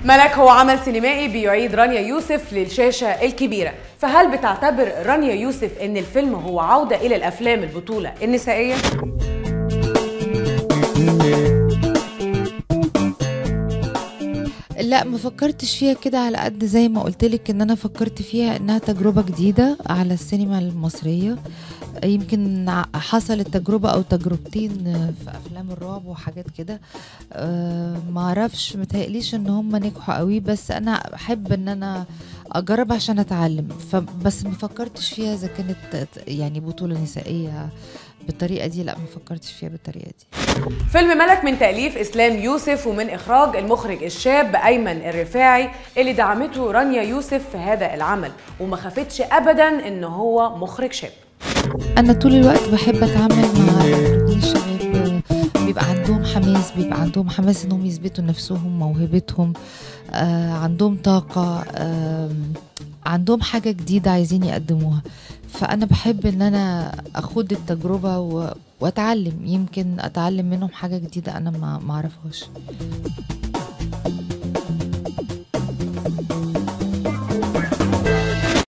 ملك هو عمل سينمائي بيعيد رانيا يوسف للشاشة الكبيرة فهل بتعتبر رانيا يوسف ان الفيلم هو عودة الى الافلام البطولة النسائية؟ لا ما فكرتش فيها كده على قد زي ما قلت لك ان انا فكرت فيها انها تجربه جديده على السينما المصريه يمكن ع- حصلت تجربه او تجربتين في افلام الرعب وحاجات كده أه ما اعرفش متهيأليش ان هم نجحوا قوي بس انا احب ان انا اجرب عشان اتعلم فبس ما فكرتش فيها اذا كانت يعني بطوله نسائيه بالطريقه دي لا ما فكرتش فيها بالطريقه دي فيلم ملك من تأليف إسلام يوسف ومن إخراج المخرج الشاب أيمن الرفاعي اللي دعمته رانيا يوسف في هذا العمل وما خافتش أبدا إن هو مخرج شاب انا طول الوقت بحب اتعامل مع المخرجين الشباب بيبقى عندهم حماس بيبقى عندهم حماس انهم يثبتوا نفسهم موهبتهم آه عندهم طاقة آه عندهم حاجة جديدة عايزين يقدموها فأنا بحب إن أنا أخوض التجربة و... وأتعلم يمكن أتعلم منهم حاجة جديدة أنا ما ما أعرفهاش